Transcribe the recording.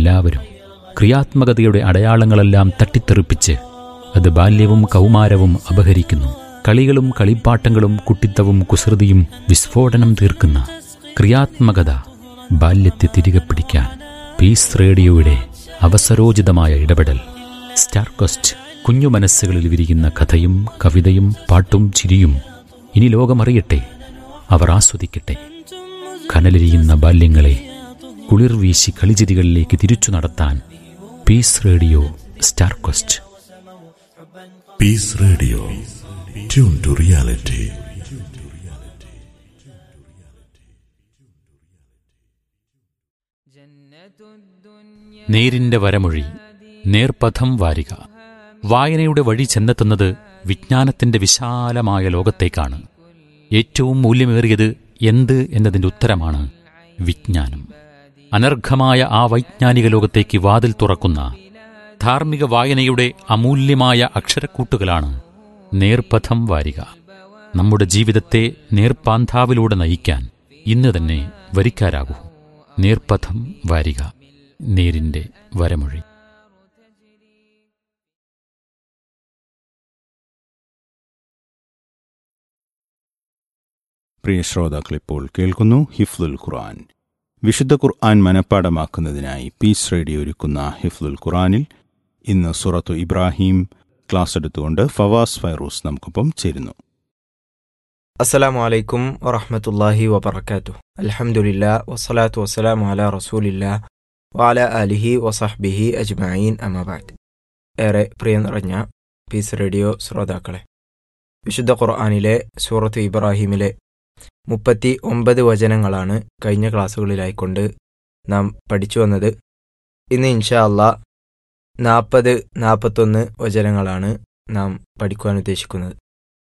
എല്ലാവരും ക്രിയാത്മകതയുടെ അടയാളങ്ങളെല്ലാം തട്ടിത്തെറിപ്പിച്ച് അത് ബാല്യവും കൗമാരവും അപഹരിക്കുന്നു കളികളും കളിപ്പാട്ടങ്ങളും കുട്ടിത്തവും കുസൃതിയും വിസ്ഫോടനം തീർക്കുന്ന ക്രിയാത്മകത ബാല്യത്തെ തിരികെ പിടിക്കാൻ പീസ് റേഡിയോയുടെ അവസരോചിതമായ ഇടപെടൽ സ്റ്റാർകോസ്റ്റ് കുഞ്ഞു മനസ്സുകളിൽ വിരിയുന്ന കഥയും കവിതയും പാട്ടും ചിരിയും ഇനി ലോകമറിയട്ടെ അവർ ആസ്വദിക്കട്ടെ കനലെരിയുന്ന ബാല്യങ്ങളെ കുളിർ വീശി കളിചിരികളിലേക്ക് തിരിച്ചു നടത്താൻ പീസ് റേഡിയോ സ്റ്റാർകോസ്റ്റ് Peace Radio. Tune to reality. നേരിന്റെ വരമൊഴി നേർപഥം വാരിക വായനയുടെ വഴി ചെന്നെത്തുന്നത് വിജ്ഞാനത്തിന്റെ വിശാലമായ ലോകത്തേക്കാണ് ഏറ്റവും മൂല്യമേറിയത് എന്ത് എന്നതിന്റെ ഉത്തരമാണ് വിജ്ഞാനം അനർഘമായ ആ വൈജ്ഞാനിക ലോകത്തേക്ക് വാതിൽ തുറക്കുന്ന ധാർമ്മിക വായനയുടെ അമൂല്യമായ അക്ഷരക്കൂട്ടുകളാണ് നേർപഥം വാരിക നമ്മുടെ ജീവിതത്തെ നേർപ്പാന്താവിലൂടെ നയിക്കാൻ ഇന്ന് തന്നെ വരിക്കാരാകൂ നേർപഥം വാരിക നേരിന്റെ വരമൊഴി പ്രിയ ശ്രോതാക്കളിപ്പോൾ കേൾക്കുന്നു ഹിഫ്ലുൽ ഖുർആൻ വിശുദ്ധ ഖുർആൻ മനഃപ്പാടമാക്കുന്നതിനായി പീസ് റേഡിയോ ഒരുക്കുന്ന ഹിഫ്ലുൽ ഖുർആനിൽ ഇന്ന് സുറത്തു ഇബ്രാഹിം ക്ലാസ് എടുത്തുകൊണ്ട് ഫവാസ് ഫൈറൂസ് നമുക്കൊപ്പം ചേരുന്നു അസ്സലാമു അലൈക്കും വറഹമത്തല്ലാഹി വബർക്കാത്തു അൽഹംദുലില്ലാ വസ്സലാത്തു വസ്സലാമു അലാ റസൂലില്ലാ വാല അലിഹി വസഹ്ബിഹി അജ്മഈൻ അമബാദ് ഏറെ പ്രിയ നിറഞ്ഞ പീസ് റേഡിയോ ശ്രോതാക്കളെ വിശുദ്ധ ഖുർആാനിലെ സൂറത്ത് ഇബ്രാഹിമിലെ മുപ്പത്തി ഒമ്പത് വചനങ്ങളാണ് കഴിഞ്ഞ ക്ലാസ്സുകളിലായിക്കൊണ്ട് നാം പഠിച്ചു വന്നത് ഇന്ന് ഇൻഷാ അള്ളാ നാൽപ്പത് നാൽപ്പത്തൊന്ന് വചനങ്ങളാണ് നാം പഠിക്കുവാൻ ഉദ്ദേശിക്കുന്നത്